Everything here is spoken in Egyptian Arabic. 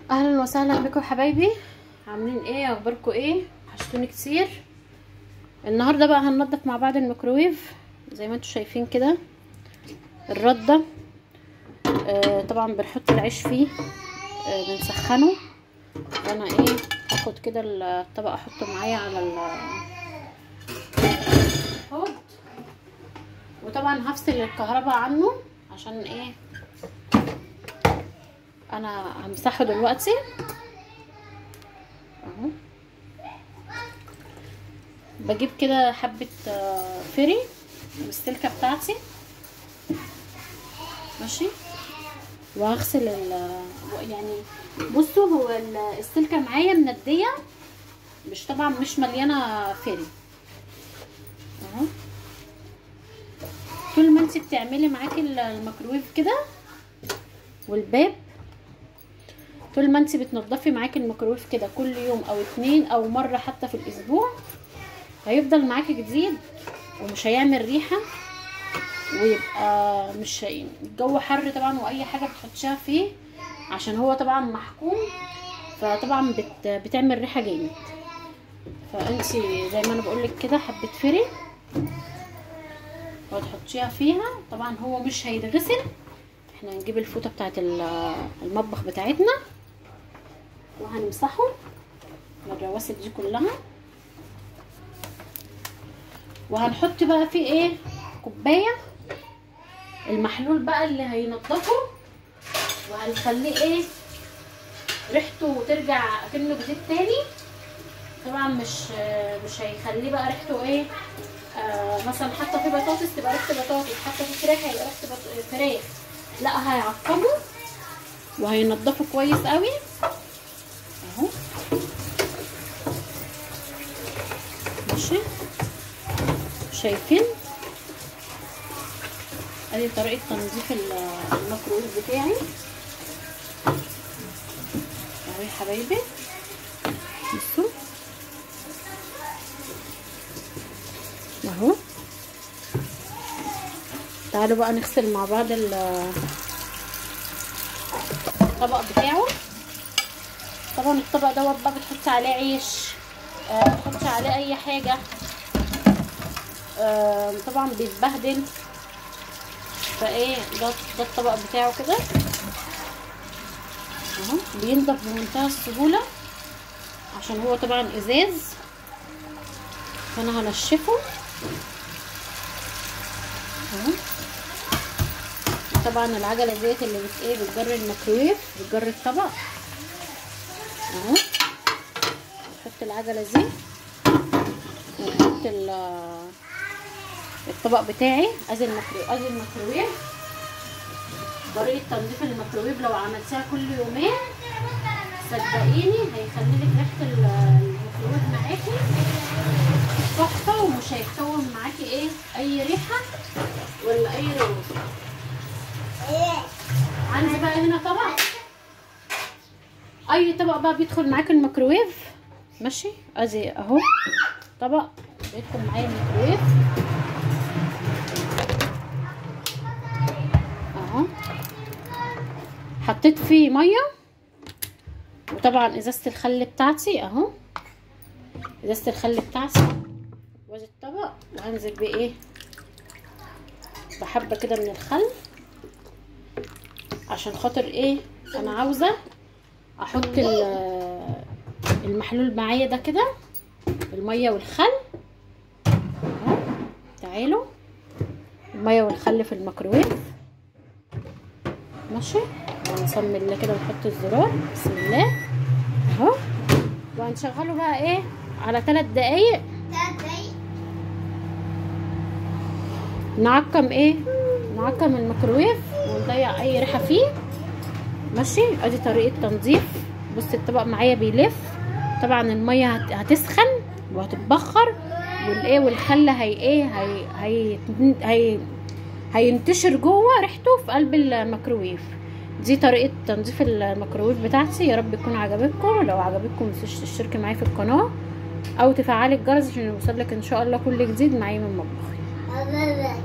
اهلا وسهلا بكم حبايبي عاملين ايه اخباركم ايه وحشتوني كتير النهارده بقى هننضف مع بعض الميكروويف زي ما انتم شايفين كده الرده آه طبعا بنحط العيش فيه آه بنسخنه انا ايه هاخد كده الطبق احطه معايا على الحوض وطبعا هفصل الكهرباء عنه عشان ايه انا همسحه دلوقتي اهو بجيب كده حبة فري بالسلكة بتاعتي ماشي وهغسل ال يعني بصوا هو السلكة معايا مندية مش طبعا مش مليانة فري اهو طول ما انت بتعملي معاكي الميكروويف كده والباب طول ما انت بتنضفي معاكي الميكروويف كده كل يوم او اتنين او مره حتى في الاسبوع هيفضل معاكي جديد ومش هيعمل ريحه ويبقى مش الجو حر طبعا واي حاجه بتحطيها فيه عشان هو طبعا محكوم فطبعا بت بتعمل ريحه جامد فانت زي ما انا بقولك كده حبه فري وتحطيها فيها طبعا هو مش هيتغسل احنا هنجيب الفوطه بتاعت المطبخ بتاعتنا وهنمسحه من الرواسب دي كلها وهنحط بقى فيه ايه كوبايه المحلول بقى اللي هينضفه وهنخليه ايه ريحته ترجع كأنه جديد تاني طبعا مش مش هيخليه بقى ريحته ايه آه مثلا حتى في بطاطس تبقى ريحه بطاطس حتى في فراخ هيبقى ريحه فراخ لا هيعقمه وهينضفه كويس قوي اهو ماشي شايفين ادي طريقه تنظيف الميكروويف بتاعي اهو يا حبايبي بصوا اهو تعالوا بقى نغسل مع بعض الطبق بتاعه طبعا الطبق دوت بقى بتحطي عليه عيش آه بتحطي عليه اي حاجه آه طبعا بيتبهدل فايه ده ده الطبق بتاعه كده اهو بينضف بمنتهى السهوله عشان هو طبعا ازاز فانا هنشفه اهو طبعا العجله ديت اللي بت ايه بتجر الميكرويف بتجر الطبق اهو نحط العجله دي ونحط الطبق بتاعي ادي الميكرويف ادي الميكرويف طريقه تنظيف الميكرويف لو عملتيها كل يومين صدقيني هيخلي لك ريحه الميكرويف معاكي تحفه ومش هيكون معاكي ايه اي ريحه ولا اي روز عندي بقى هنا طبق اي طبق بقى بيدخل معاك الميكروويف ماشي ادي اهو طبق بيدخل معايا الميكروويف اهو حطيت فيه ميه وطبعا ازازه الخل بتاعتي اهو ازازه الخل بتاعتي وادي الطبق وهنزل بيه ايه بحبه كده من الخل عشان خاطر ايه انا عاوزه احط المحلول معايا ده كده الميه والخل اهو تعالوا الميه والخل في الميكروويف ماشي وهنسمي الله كده ونحط الزرار بسم الله اهو وهنشغله بقى ايه على ثلاث دقايق نعقم ايه نعقم الميكروويف ونضيع اي ريحه فيه ماشي ادي طريقه تنظيف بص الطبق معايا بيلف طبعا الميه هتسخن وهتتبخر والايه والخل هي ايه هي هي هي هينتشر جوه ريحته في قلب الميكروويف دي طريقه تنظيف الميكروويف بتاعتي يا رب تكون عجبتكم لو عجبتكم متنسوش تشتركي معايا في القناه او تفعلي الجرس عشان يوصلك ان شاء الله كل جديد معايا من مطبخي